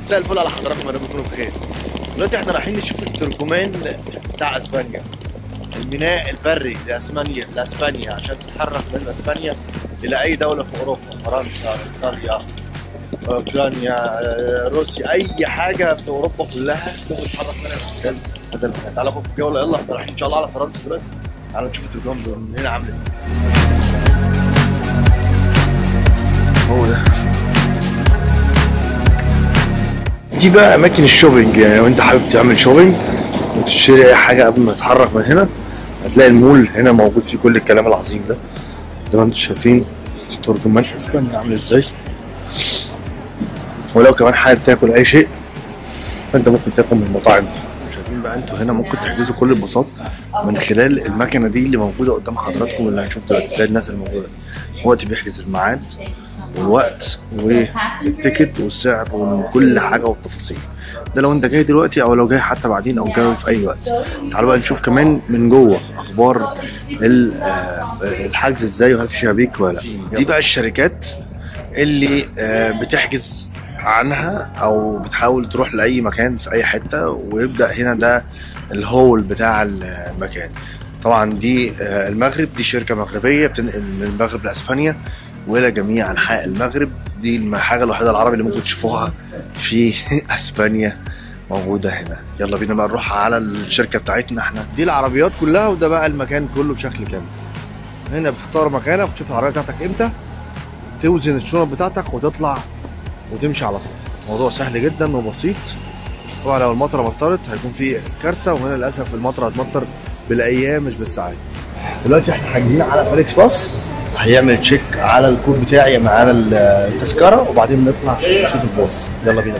مساء الفل على حضراتكم يا رب تكونوا بخير دلوقتي احنا رايحين نشوف الترجمان بتاع اسبانيا الميناء البري لاسبانيا لاسبانيا عشان تتحرك من اسبانيا الى اي دوله في اوروبا فرنسا ايطاليا اوكرانيا آه، روسيا اي حاجه في اوروبا كلها ممكن تتحرك منها من خلال هذا المكان تعالوا خد جوله يلا احنا رايحين ان شاء الله على فرنسا دلوقتي تعالوا نشوف الترجمان من هنا عامل ازاي هو ده دي بقى اماكن الشوبينج يعني لو انت حابب تعمل شوبينج وتشتري اي حاجه قبل ما تتحرك من هنا هتلاقي المول هنا موجود فيه كل الكلام العظيم ده زي ما انتم شايفين ترجمان اسبانيا عامل ازاي ولو كمان حابب تاكل اي شيء فانت ممكن تاكل من المطاعم دي شايفين بقى انتوا هنا ممكن تحجزوا كل الباصات من خلال المكنه دي اللي موجوده قدام حضراتكم اللي هنشوف دلوقتي زي الناس اللي موجوده وقت بيحجز الميعاد والوقت والتيكت والسعر وكل حاجه والتفاصيل ده لو انت جاي دلوقتي او لو جاي حتى بعدين او جاي في اي وقت تعالوا بقى نشوف كمان من جوه اخبار ال- آه، الحجز ازاي وهل في شبابيك ولا لا دي بقى الشركات اللي آه، بتحجز عنها او بتحاول تروح لاي مكان في اي حته ويبدا هنا ده الهول بتاع المكان طبعا دي آه، المغرب دي شركه مغربيه بتنقل من المغرب لاسبانيا والى جميع انحاء المغرب دي الحاجه الوحيده العربي اللي ممكن تشوفوها في اسبانيا موجوده هنا يلا بينا بقى نروح على الشركه بتاعتنا احنا دي العربيات كلها وده بقى المكان كله بشكل كامل هنا بتختار مكانك وتشوف العربيه بتاعتك امتى توزن الشنط بتاعتك وتطلع وتمشي على طول الموضوع سهل جدا وبسيط طبعا لو المطره مطرت هيكون في كارثه وهنا للاسف المطره هتمطر بالايام مش بالساعات دلوقتي احنا حاجزين على فاليكس باص هيعمل تشيك على الكود بتاعي معانا التذكره وبعدين نطلع نشوف الباص يلا بينا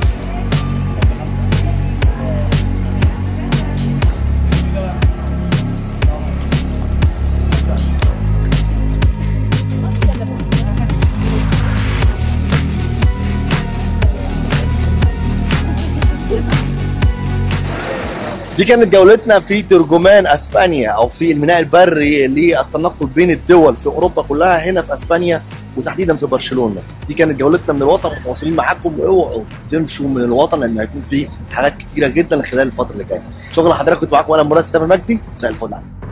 دي كانت جولتنا في ترجمان اسبانيا او في الميناء البري للتنقل بين الدول في اوروبا كلها هنا في اسبانيا وتحديدا في برشلونه دي كانت جولتنا من الوطن متواصلين معاكم واوعوا تمشوا من الوطن لان هيكون في حاجات كتيره جدا خلال الفتره اللي جايه شكرا لحضرتك كنت معاكم انا مراسل تامر مجدي مساء الفل عليكم